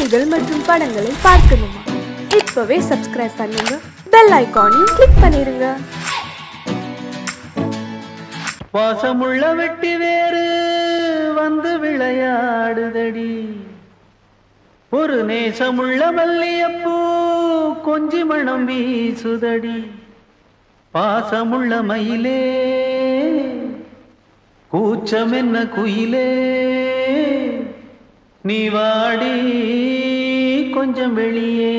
கதைகள் மற்றும் படங்களை பார்க்கணுமா இப்பவே சப்ஸ்கிரைப் பண்ணுங்க பெல் ஐகானையும் கிளிக் பண்ணிருங்க பாசமுள்ள வெட்டி வேறு வந்து விளையாடுதடி ஒரு நேசமுள்ள மல்லியப்பூ கொஞ்சி மணம் வீசுதடி பாசமுள்ள மயிலே கூச்சம் என்ன குயிலே நீ வாடி கொஞ்சம் வெளியே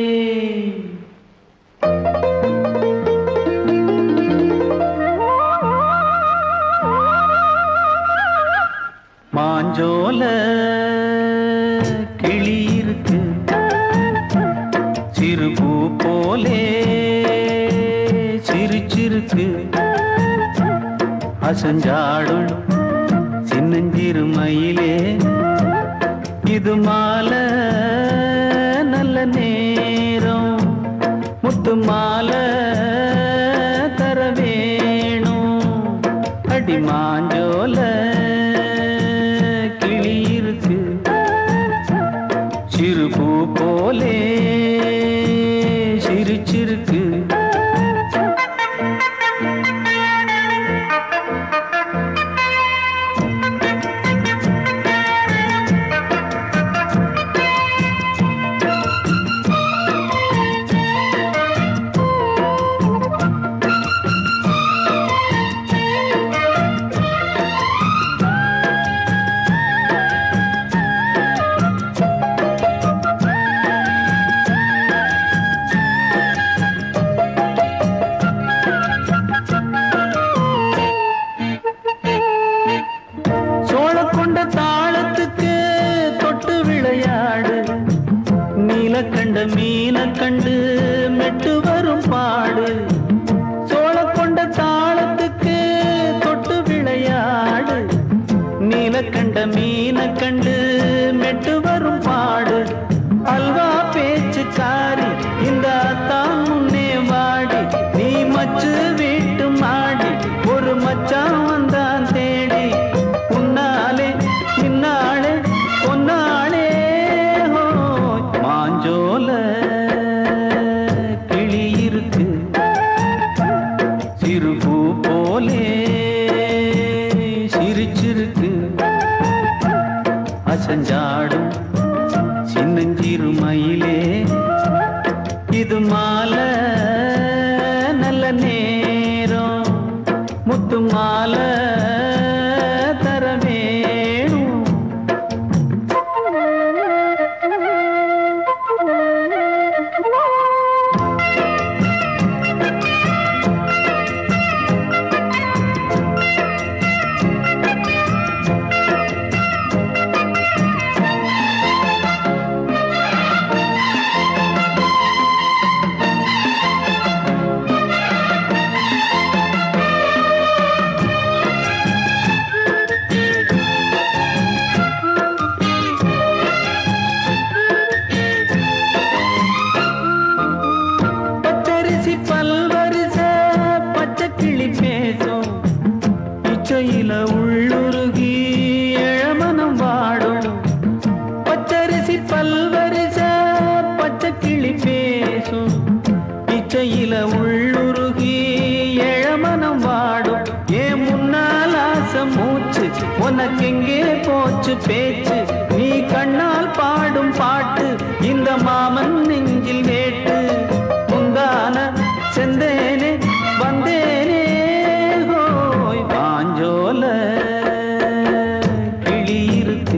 மாஞ்சோல கிளி இருக்கு சிறு பூ போலே சிரிச்சிருக்கு அசஞ்சாடும் சின்னஞ்சிறு மயிலே இது மாலை நல்ல நேரம் முத்து மாலை தர வேணும் அடி மாஞ்சோல கிளி இருக்கு சிறு பூ போலே சிரிச்சிருக்கு சோழக்கொண்ட தாளத்துக்கு தொட்டு விளையாடு நீலக்கண்ட மீன கண்டு மெட்டு வரும் பாடு சோழக்கொண்ட தாளத்துக்கு தொட்டு விளையாடு நீலக்கண்ட மீன கண்டு மெட்டு வரும் பாடு அல்வா பேச்சுக்காரி இந்த தான் முன்னே வாடி நீ மச்சு வீட்டு மாடி ஒரு மச்சான் வந்தான் தேடி உன்னாலே பின்னாலே பொன்னாளே ஹோய். மாஞ்சோல கிளி இருக்கு சிறு பூ போலே சிரிச்சிருக்கு அசஞ்சாடும் சின்னஞ்சிறு மயிலே இது மாலை நல்ல நேரம் முத்து மாலை தர வேணும் பச்சரிசி பல்வரிச பச்சை கிளி பேசும் இச்சையில உள்ளுருகி இளமனம் வாடும் பச்சரிசி பல்வரிச பச்சை கிளி பேசும் இச்சையில உள்ளுருகி இளமனம் வாடும் ஏன் முன்னால் ஆசை மூச்சு உனக்கெங்கே போச்சு பேச்சு நீ கண்ணால் பாடும் பாட்டு இந்த மாமன் நெஞ்சில் வேட்டு முந்தான செந்தேனே வந்தேனே ஹோய் பாஞ்சோல கிளி இருக்கு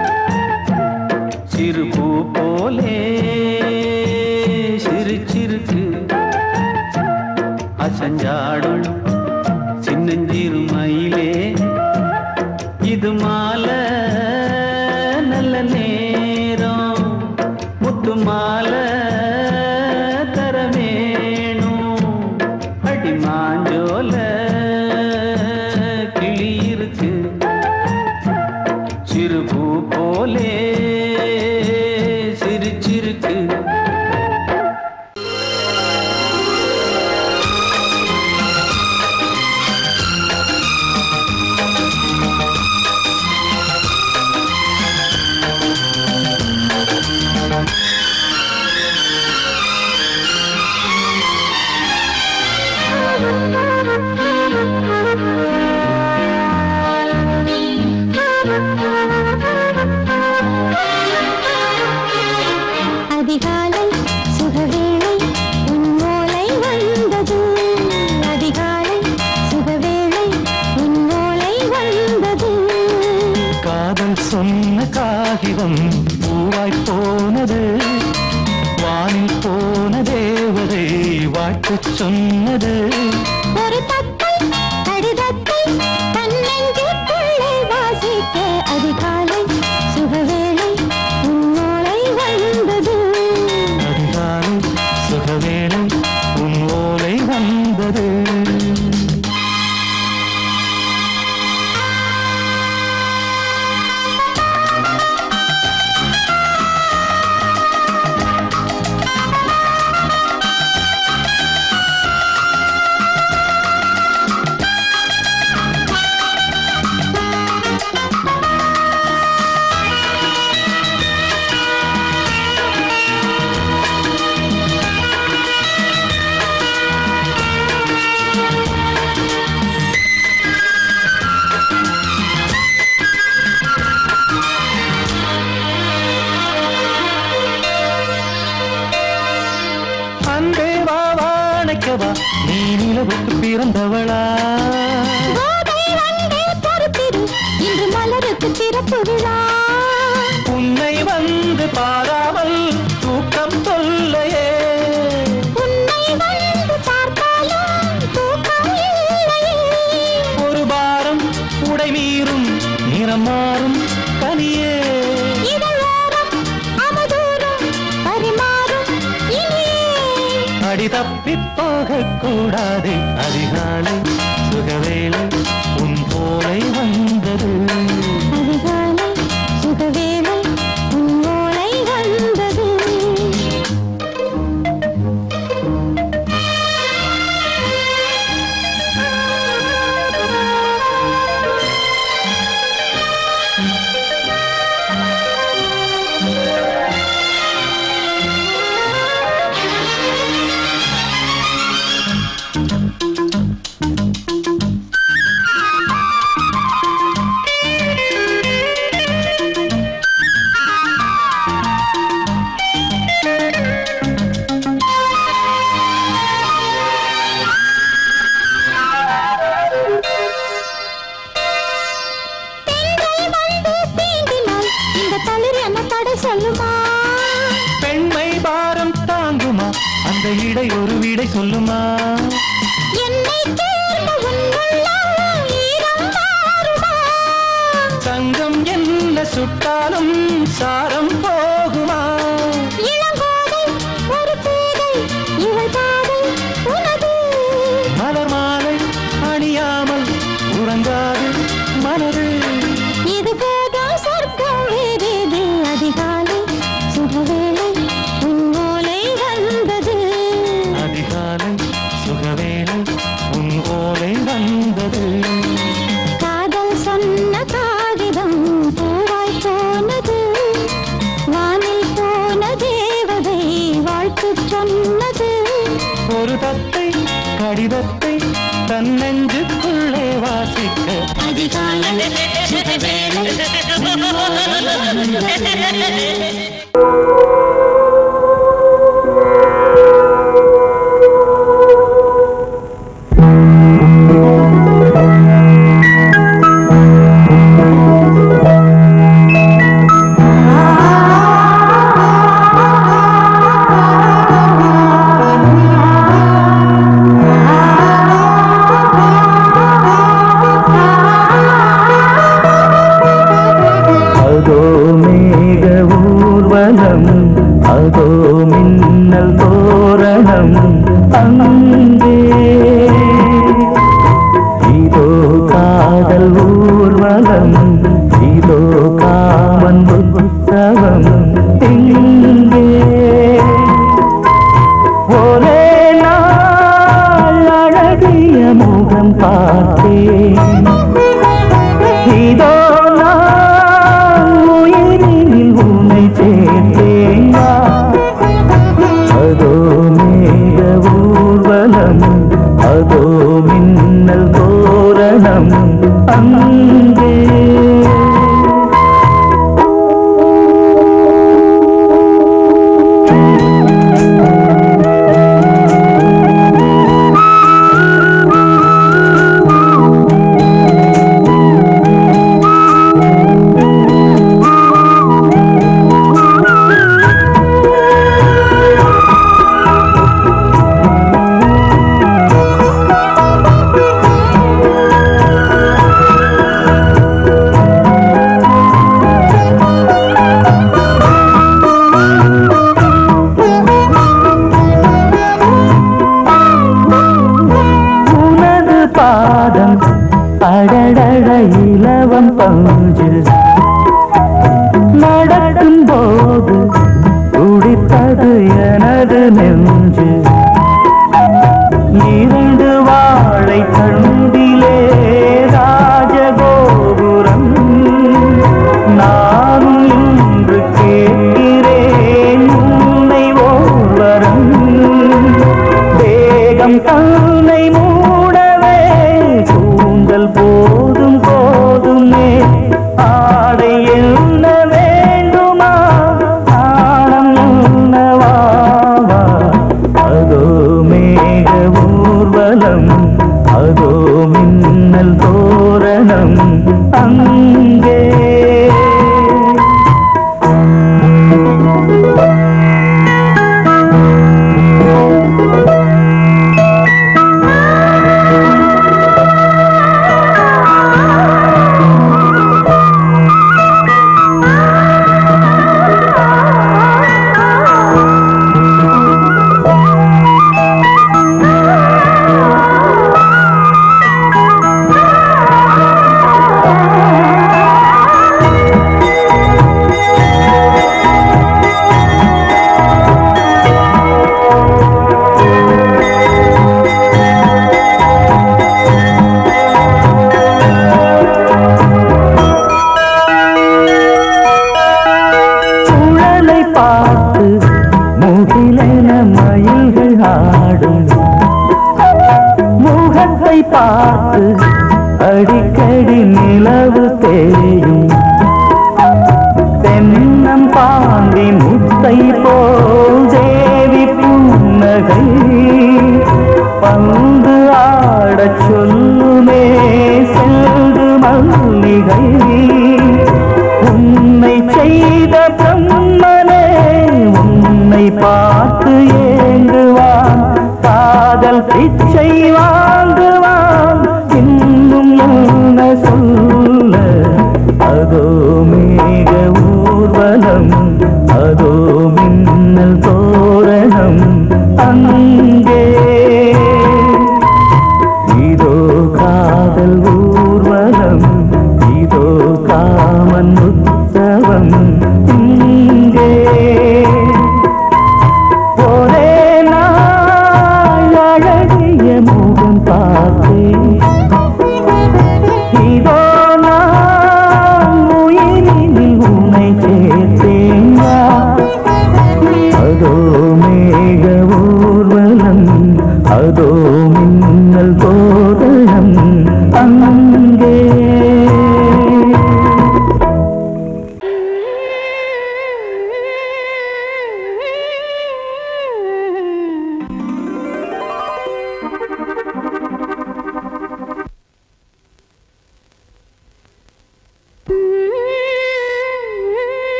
சிறு பூ போலே சிரிச்சிருக்கு அசஞ்சாடும் சின்னஞ்சிறு மயிலே இது மாலை நல்ல நேரம் முத்து மாலை தர வேணும் அடி மாஞ்சோல கிளி இருக்கு சிறு பூ போலே சிரிச்சிருக்கு ஆ பிறந்தவளா கோதை வந்தே பொறுப்பிரு இன்று மலருக்கு திறப்பு விழா உன்னை வந்து பாராமல் தூக்கம் சொல்லையே உன்னை வந்து பார்த்தாலும் தூக்கம் இல்லையே ஒரு பாரம் உடை மீறும் நிறம் மாறும் கனியே இதழோரம் அமுதூரம் பரிமாறும் இனியே அடி தப்பி போகக் கூடாது அதிகாலை சுகவேளை உன் போலை வந்தது அதிகாலை சுகவேளை உன் ஓலை வந்தது பெண்கள் வந்து தீண்டினால் இந்த தளிர் என்ன தடை சொல்லுமா பெண்மை பாரம் தாங்குமா அந்த இடை ஒரு விடை சொல்லுமா என்னை தேர்ந்த உன் உள்ளம் ஈரம் மாறுமா சங்கம் என்ன சுட்டாலும் சாரம் போகுமா இளங்கோதை ஒரு பேதை இவள் பாதை உனது மலர் மாலை அணியாமல் உறங்காது மனது இது போதும் சொர்க்கம் வேறேது அதிகாலை சுகவேளை உன் ஓலை வந்தது அதிகாலை சுகவேளை உன் ஓலை வந்தது காதல் சொன்ன காகிதம் பூவாய் போனது வானில் போன தேவதை வாழ்த்து சொன்னது ஒரு தத்தை கடிதத்தை தன் நெஞ்சுக்குள்ளே வாசிக்க அதிகாலை சுகவேளை உன் ஓலை வந்தது அதோ மேக ஊர்வலம் அதோ மின்னல் தோரணம் அங்கே இதோ காதல் ஊர்வலம் இதோ காமன் உற்சவம் இங்கே ஒரே நாள் அழகிய முகம் பார்த்தேன் இதோ நான் உயிரில் உன்னை சேர்த்தேன் வா. அதோ மேக ஊர்வலம் அதோ மின்னல் தோரணம் அங்கே உனது பாதம் அடடட இலவம் பஞ்சு நடக்கும் போது துடித்தது எனது நெஞ்சு இரண்டு வாழை கண்டிலே ராஜகோபுரம் நானும் இன்று கேட்கிறேன் உன்னை ஓர்வரம் தேகம் தன்னை மூடவே கூந்தல் போதும் போதுமே ஆடை என்ன வேண்டுமா நாணம் என்னவா பார்த்து முகிலென மயில்கள் ஆடும் முகத்தை பார்த்து அடிக்கடி நிலவு தேயும் தென்னம் பாண்டி முத்தை போல் தேவி புன்னகை பந்து ஆடச் சொல்லுமே செல்து மல்லிகை உன்னை செய்த பிரம்மனே உன்னை பார்த்து ஏங்குவான் காதல் பிச்சை வாங்குவான் இன்னும் என்ன சொல்ல அதோ மேக ஊர்வலம் அதோ மின்னல் தோரணம் அங்கே இதோ காதல் ஊர்வலம் இதோ காமன் உற்சவம் இங்கே ஒரே நாள் அழகிய முகம் பார்த்தேன் இதோ நான் உயிரினில் உன்னை சேர்த்தேன் வா. அதோ மேக ஊர்வலம்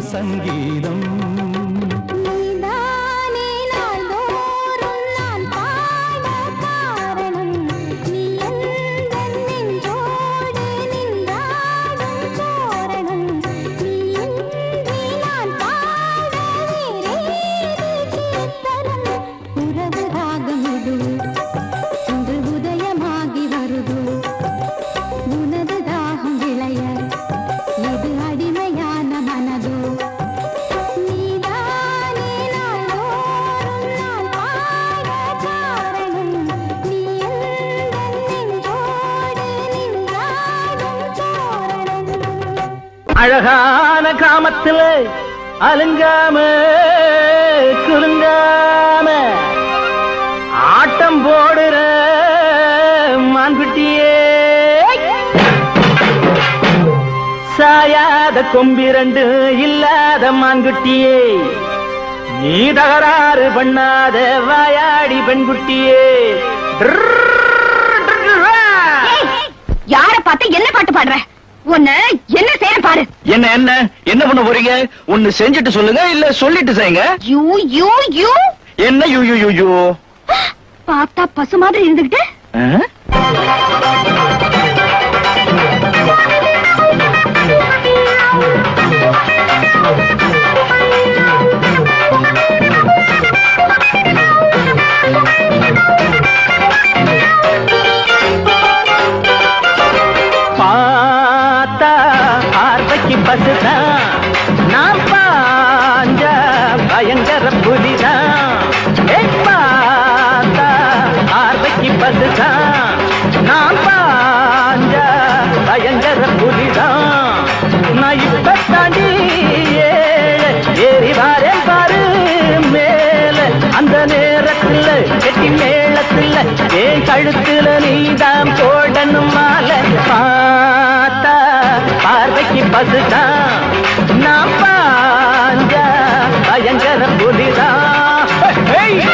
சங்கீதம் நீதானே நாள்தோறும் நான் பாட காரணம் நீ எந்தன் நெஞ்சோடு நின்றாடும் தோரணம் நீ இன்றி நான் பாட வேறேது கீர்த்தனம் உறவு ராகம் இது இன்று உதயமாகி வருது உனது தாகம் விளைய இது அடிமையான மனதோ நீதானே நாள்தோறும் நான் பாட காரணம் நீ எந்தன் நெஞ்சோடு நின்றாடும் தோரணம் அழகான காமத்துல அலுங்காம குலுங்காம ஆட்டம் போடுற மான்குட்டியே சாயாத கொம்பிரண்டு இல்லாத மான்குட்டியே நீ தகராறு பண்ணாத வாயாடி பெண்குட்டியே யார பார்த்து என்ன பாட்டு பாடுற உன்ன என்ன செய்யற பாரு என்ன என்ன என்ன பண்ண போறீங்க ஒண்ணு செஞ்சுட்டு சொல்லுங்க இல்ல சொல்லிட்டு செய்யுங்க யூ யூ யூ என்ன யூ யூ யூ யூ பார்த்தா பசு மாதிரி இருந்துகிட்டு ஆ? பார்த்தா பார்வைக்கு பசுதான் நான் பாஞ்ச பயங்கர புலிதான் ஏய், பார்த்தா பார்வைக்கு பசுதான் நான் பாஞ்ச பயங்கர புலிதான் நான் இப்ப தாண்டி ஏழு ஏறி வாரேன் பாரு மேல அந்த நேரத்துல கெட்டி மேளத்துல ஏன் கழுத்துல நீதான் போடணும் மாலை பார்த்தா பார்வைக்கு பசுதான் நான் பாஞ்ச பயங்கர புலிதான் ஹே, ஹே.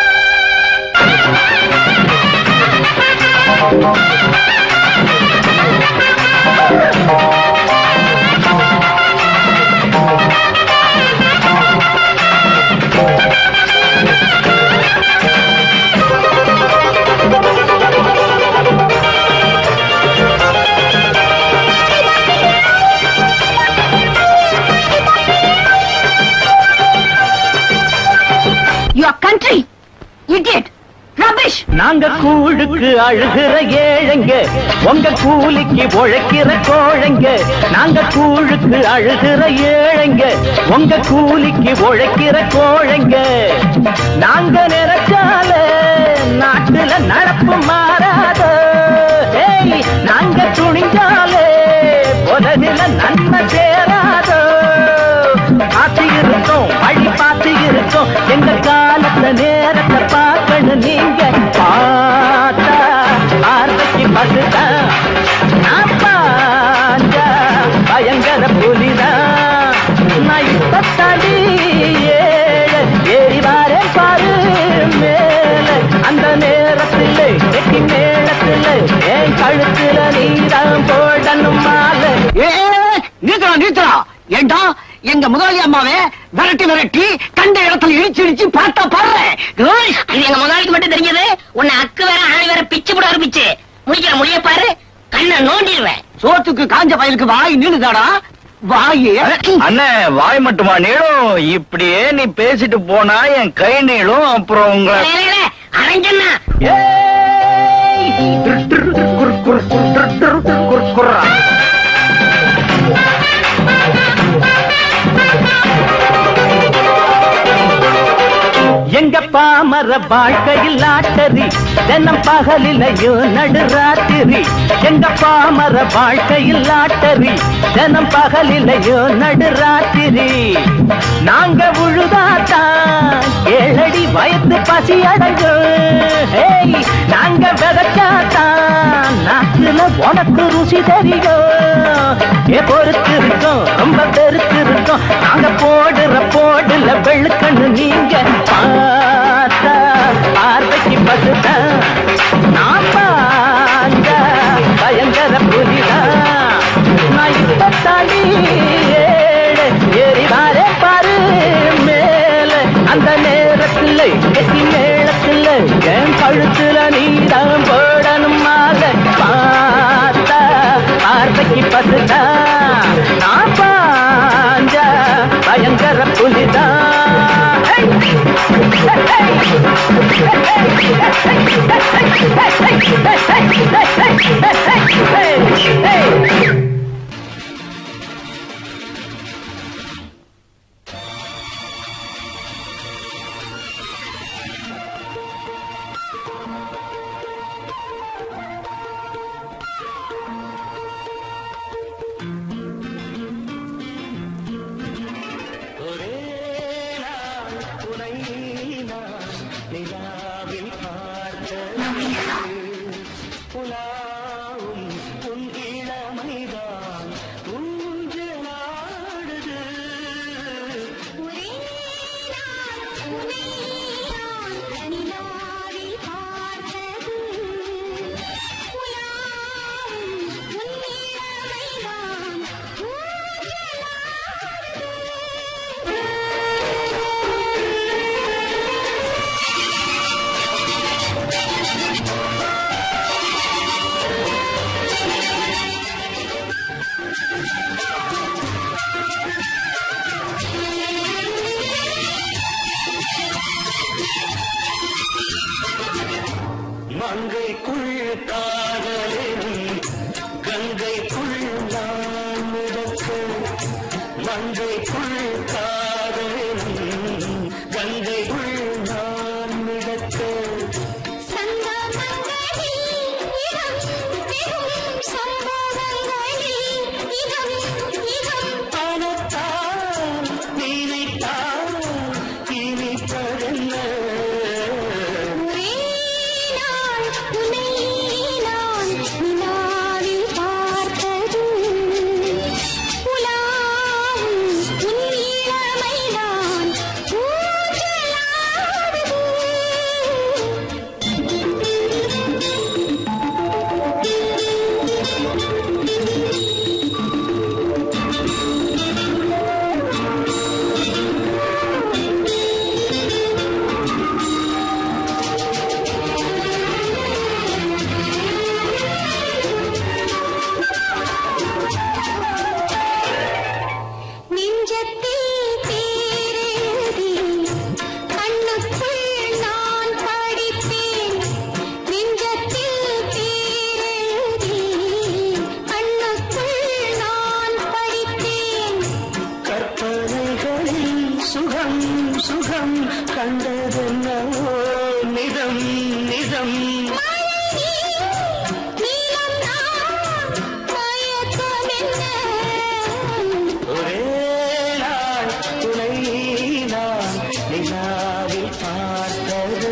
யுவர் கண்ட்ரி இடியட் ரபிஷ் நாங்க கூழுக்கு அழுகிற ஏழைங்க உங்க கூலிக்கு உழைக்கிற கோழைங்க நாங்க கூழுக்கு அழுகிற ஏழைங்க உங்க கூலிக்கு உழைக்கிற கோழைங்க நாங்க நினைச்சால நாட்டுல நடப்பு மாறாத ஏய், நாங்க துணிஞ்சாலே உலகில நன்மை சேராதோ பார்த்து இருக்கோம் வழி பார்த்து இருக்கோம் எங்க காலத்துல நேரத்தை பார்க்கணும் நீங்க பார்த்தா பார்வைக்கு பசுதான் நான் பாஞ்சா பயங்கர புலிதான் நான் இப்ப தாண்டி ஏழு ஏறி வாரேன் பாரு மேல அந்த நேரத்தில் கெட்டி மேளத்தில் என் கழுத்துல நீதான் போடணும் மாலை ஏ நீத்தரா நீத்தரா ஏண்டா எங்க முதலாளி அம்மாவே விரட்டி விரட்டி கண்ட இடத்துல இடிச்சு இடிச்சு பார்த்தா பாரு இது எங்க முதலாளிக்கு மட்டும் தெரிஞ்சது உன்னை அக்கு வேற ஆணி வேற பிச்சு போட ஆரம்பிச்சு முடிக்கிற முடிய பாரு கண்ணை நோண்டிடுவேன் சோத்துக்கு காஞ்ச பயலுக்கு வாய் நீளுதாடா வாயே அண்ணே வாய் மட்டுமா நீளும் இப்படியே நீ பேசிட்டு போனா என் கை நீளும் அப்புறம் உங்களை அரஞ்சண்ணா ஏய்! துரு, துரு, குரு, குரு, குரு, துரு, துரு, குரு, குர்ரா. எங்க பாமர வாழ்க்கையில் ஆட்டரி தினம் பகலிலையும் நடுராத்திரி எங்க பாமர வாழ்க்கையில் ஆட்டரி தினம் பகலிலையும் நடுராத்திரி நாங்க உழுதாத்தான் ஏழடி வயத்து பசி அடையும் ஏய், நாங்க விதைச்சாத்தான் நாட்டுல உனக்கு ருசி தெரியும் ஏ பொறுத்து இருக்கோம் ரொம்ப பெருத்து இருக்கோம் நாங்க போடுற போடுல வெளுக்கண்ணு நீங்க பார்த்தா பார்வைக்கு பசுதான் நான் பாஞ்ச பயங்கர புலிதான் நான் இப்ப தாண்டி ஏழு ஏறி கழுத்துல நீதான் போடணும் மாலை பார்த்தா பார்வைக்கு பசுதா நான் பாஞ்ச பயங்கர புலிதான் மங்கைக்குள் காதலின் கங்கைக்குள் நான் மிதக்க மங்கைக்குள் காதலின் கங்கைக்குள் நான் மிதக்க பணத்தான் நினைத்தான் இனிப்பதென்ன நெஞ்சத்தில் பேரெழுதி கண்ணுக்குள் நான் படிப்பேன் நெஞ்சத்தில் பேரெழுதி கண்ணுக்குள் நான் படிப்பேன் கற்பனைகளில் சுகம் சுகம் கண்டதென்னவோ நிதம் நிதம் நீலம் நான் மயக்கம் என்ன ஒரே நாள் துணை நான் நிலாவில் பார்த்தது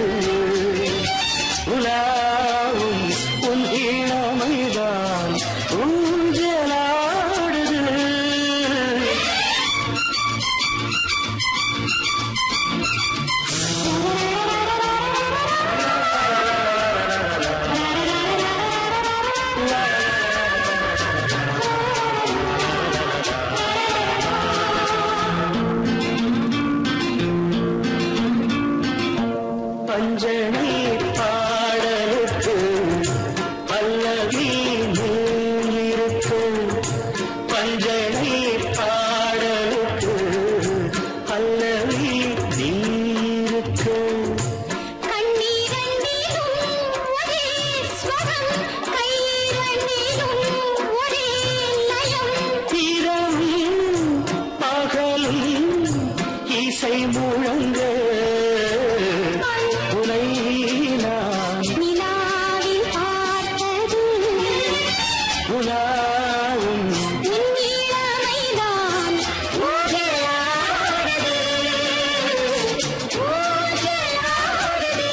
உலாவும் உன் இளமைதான் ஊஞ்சலாடுது பஞ்சனை பாடலுக்கு பல்லவி இருக்கு பஞ்சனை பாடலுக்கு பல்லவி நீருக்கு கண்ணீரண்டிலும் ஒரே ஸ்வரம் கையிரண்டிலும் ஒரே லயம் இரவும் பகலும் இசை முழங்க உனை நான் நிலாவில் பார்த்தது உலாவும் உன் இளமைதான் ஊஞ்சலாடுது ஊஞ்சலாடுது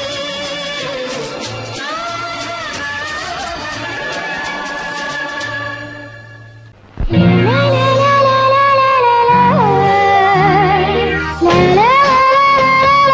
la la la la la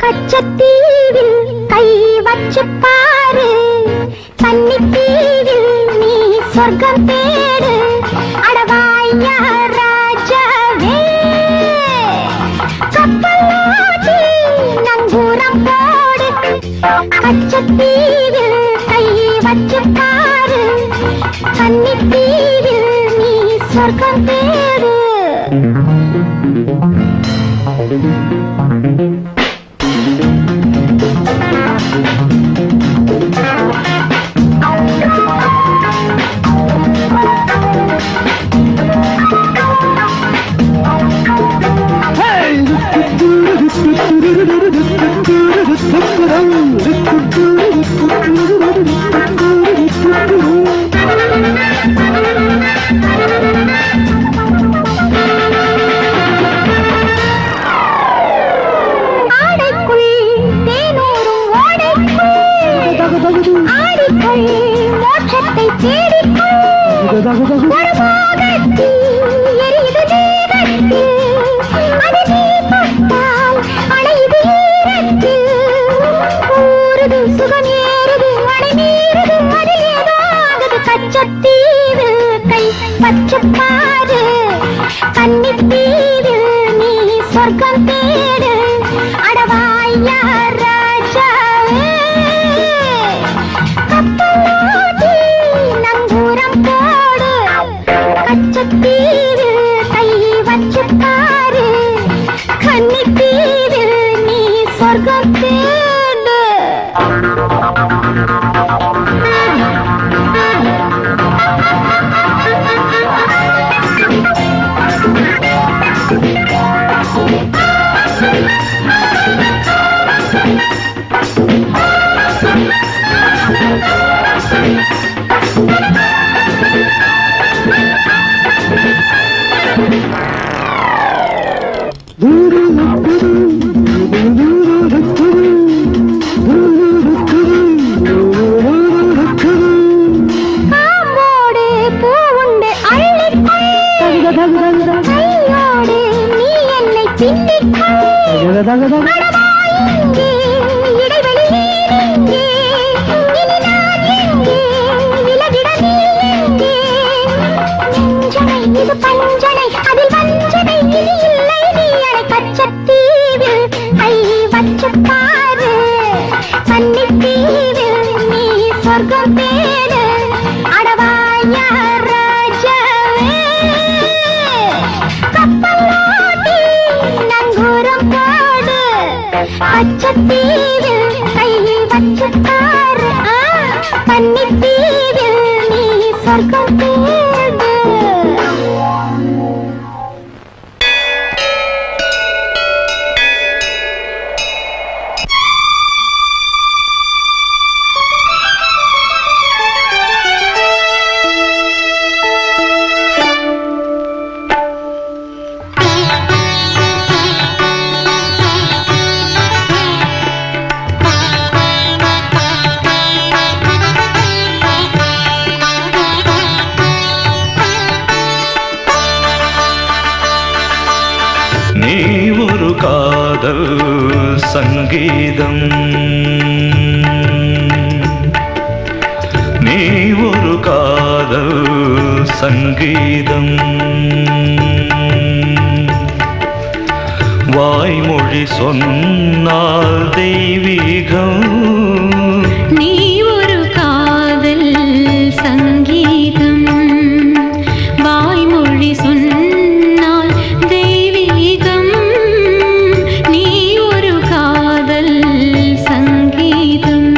கச்சத்தீவில் கை வச்சு பாரு கன்னித்தீவில் நீ சொர்க்கம் தேடு அடவாயா ராஜாவே கப்பலோட்டி நங்கூரம் போடு கச்சத்தீவில் கை வச்சு பாரு கன்னித்தீவில் நீ சொர்க்கம் தேடு ஆடைக்குள் தேனூரும் ஓடைக்குள் ஆடிக்குள் மோட்சத்தை தேடிக்குள் ஒரு மோகத்தில் எரியுது தீபத்தில் அது நீ தொட்டால் அணையுது ஈரத்தில் ஊறுது சுகம் ஏறுது அணை மீறுது அதில் ஏதோ ஆகுது கச்சத்தீவு கை பச்சை பாரு கன்னித்தீவு நீ சொர்க்கம் தேடு அடவாயா ராஜாவே கப்பலோட்டி நங்கூரம் போடு கச்சத்தீவு கை வச்சு பாரு கன்னித்தீவு நீ சொர்க்கம் தேடு காம்போடு பூவுண்டு அள்ளிக்கொள் கையோடு நீ என்னை பின்னிக்கொள் அடவாயிங்கே, இடைவெளி நீரெங்கே? இனி நான் எங்கே? விலகிட நீ எங்கே? நெஞ்சனை, இது பஞ்சனை, அதில் வஞ்சனை இனி இல்லை நீ அணை கச்சத்தீவில் கை வச்சு பாரு கன்னித்தீவில் நீ சொர்க்கம் தேடு அடவாயா ராஜாவே கப்பலோட்டி நங்கூரம் போடு பச்சத்தீவில் கை வச்சு பாரு ஆ, கன்னித்தீவில் நீ சொர்க்கம் தேடு நீ ஒரு காதல் சங்கீதம் நீ ஒரு காதல் சங்கீதம் வாய்மொழி சொன்னால் தெய்வீகம் நீ ஒரு காதல் சங்கீதம் வாய்மொழி சொன்னால் தெய்வீகம் நீ ஒரு காதல் சங்கீதம்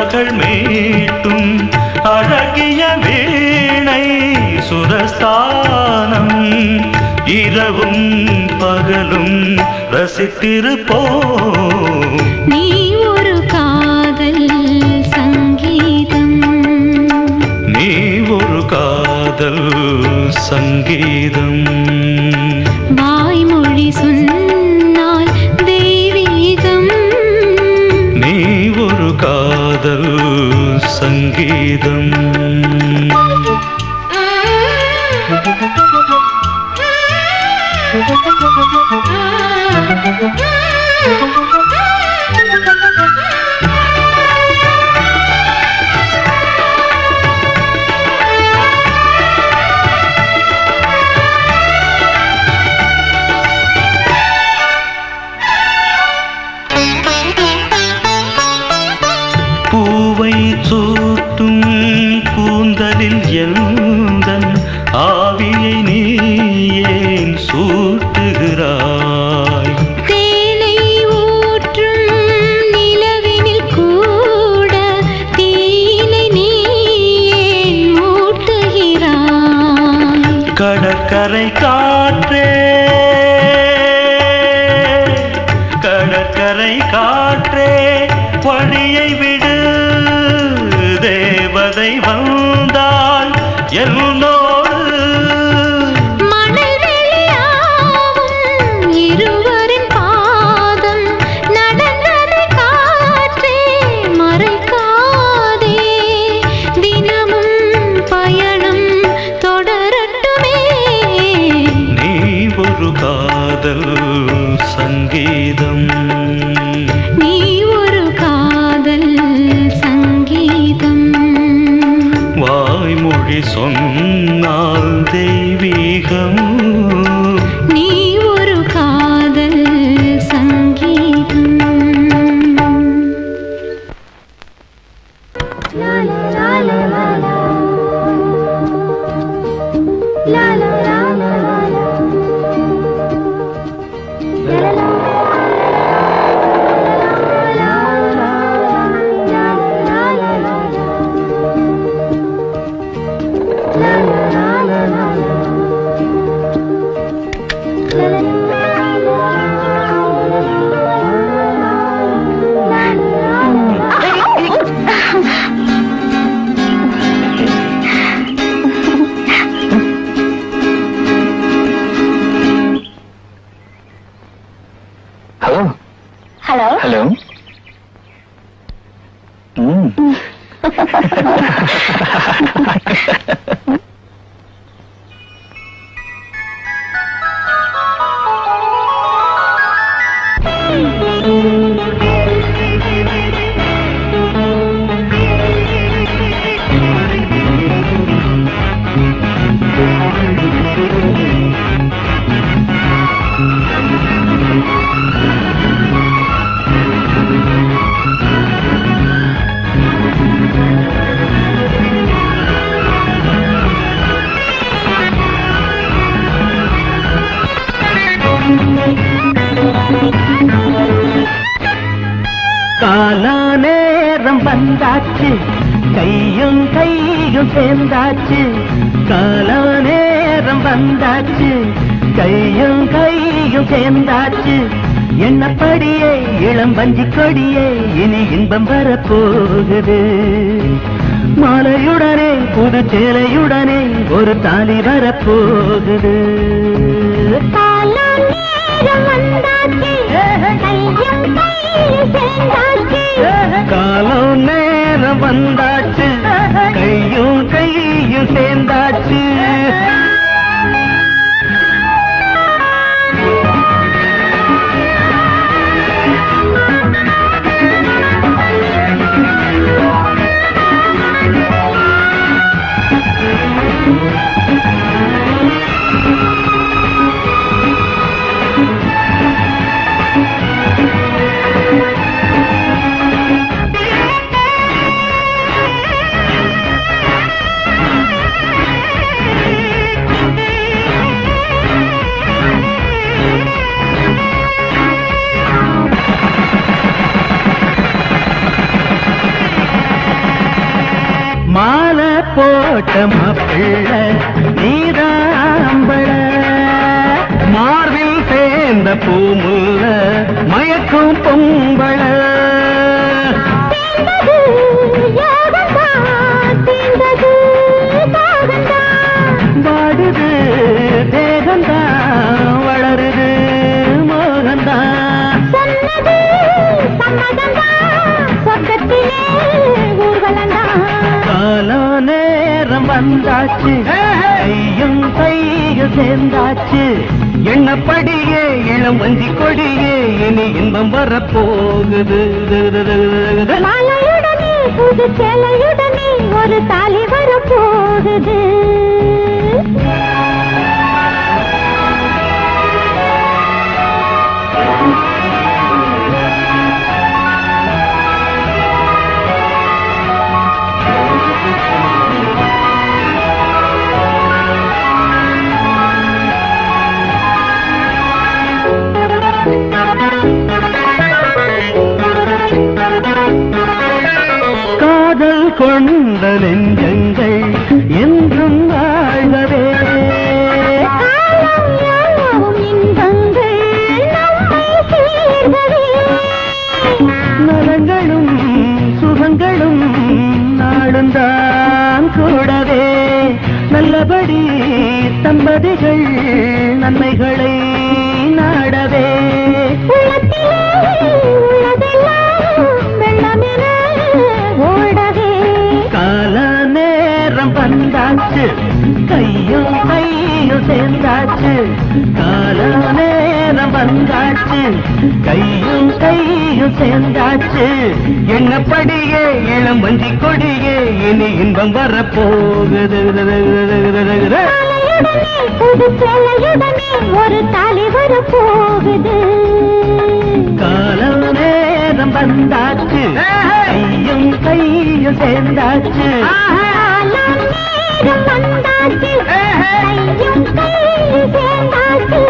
மகள் மீட்டும் அழகிய வீணை சுரஸ்தானம் இரவும் பகலும் ரசித்திருப்போம் நீ ஒரு காதல் சங்கீதம் நீ ஒரு காதல் சங்கீதம் வாய்மொழி சொன்னால் தெய்வீகம் நீ ஒரு காதல் சங்கீதம் பூவை சூட்டும் கூந்தலில் எந்தன் ஆவியை நீ ஏன் சூட்டுகிறாய் தேனை ஊற்றும் நிலவினில் கூட தீனை நீ ஏன் மூட்டுகிறாய் கடற்கரை காற்றே கடற்கரை காற்றே வழியை விடு தேவதை வந்தால் என்னோடு மணல் வெளியாகும் இருவரின் பாதம் நடந்ததை காற்றே மறைக்காதே தினமும் பயணம் தொடரட்டுமே நீ ஒரு காதல் சங்கீதம் நீ ஒரு காதல் சங்கீதம் வாய்மொழி சொன்னால் தெய்வீகம் நீ ஒரு காதல் சங்கீதம் ஹலோ ஹலோ ஹலோ ம் காலா நேரம் வந்தாச்சு கையும் கையும் சேர்ந்தாச்சு காலா நேரம் வந்தாச்சு கையும் கையும் சேர்ந்தாச்சு எண்ணப்படியே இளம் வஞ்சி கொடியே இனி இன்பம் வரப்போகுது மாலையுடனே புது சேலையுடனே ஒரு தாலி வரப்போகுது காலம் நேரம் வந்தாச்சு கையும் கையில் சேர்ந்தாச்சு காலம் நேரம் வந்தாச்சு கையும் கையும் சேர்ந்தாச்சு மாலை போட்ட மாப்பிள்ள நீதாம்பள மார்பில் சேர்ந்த பூமுல்ல மயக்கும் பொம்பள தீர்ந்தது யோகந்தான், தீர்ந்தது தாகந்தான். வாடுது தேகந்தான் வளருது மோகந்தான் சொன்னது சம்மதந்தான், சொர்க்கத்திலே ஊர்வலந்தான். காலோ நேரம் வந்தாச்சு கையும் கையும் சேர்ந்தாச்சு எண்ணப்படியே இளம் வஞ்சி கொடியே இனி இன்பம் வரப்போகுது மாலையுடனே புது சேலையுடனே ஒரு தாலி வரப்போகுது காதல் கொண்ட நெஞ்சங்கள் என்றும் வாழ்வதே காலம் யாவும் இன்பங்கள் நம்மை சேர்ந்ததே நலங்களும் சுகங்களும் நாளுந்தான் கூடவே நல்லபடி தம்பதிகள் நன்மைகளை நாடவே உள்ளத்திலே உள்ளதெல்லாம் வெள்ளமென ஓடவே கால நேரம் வந்தாச்சு கையும் கையும் சேர்ந்தாச்சு கால நேரம் வந்தாச்சு கையும் கையும் சேர்ந்தாச்சு எண்ணப்படியே இளம் வஞ்சி கொடியே இனி இன்பம் வரப்போகுது மாலையுடனே புது சேலையுடனே ஒரு தாலி வரப்போகுது காலம் நேரம் வந்தாச்சு கையும் கையும் சேர்ந்தாச்சு காலம் நேரம் வந்தாச்சு கையும் கையும் சேர்ந்தாச்சு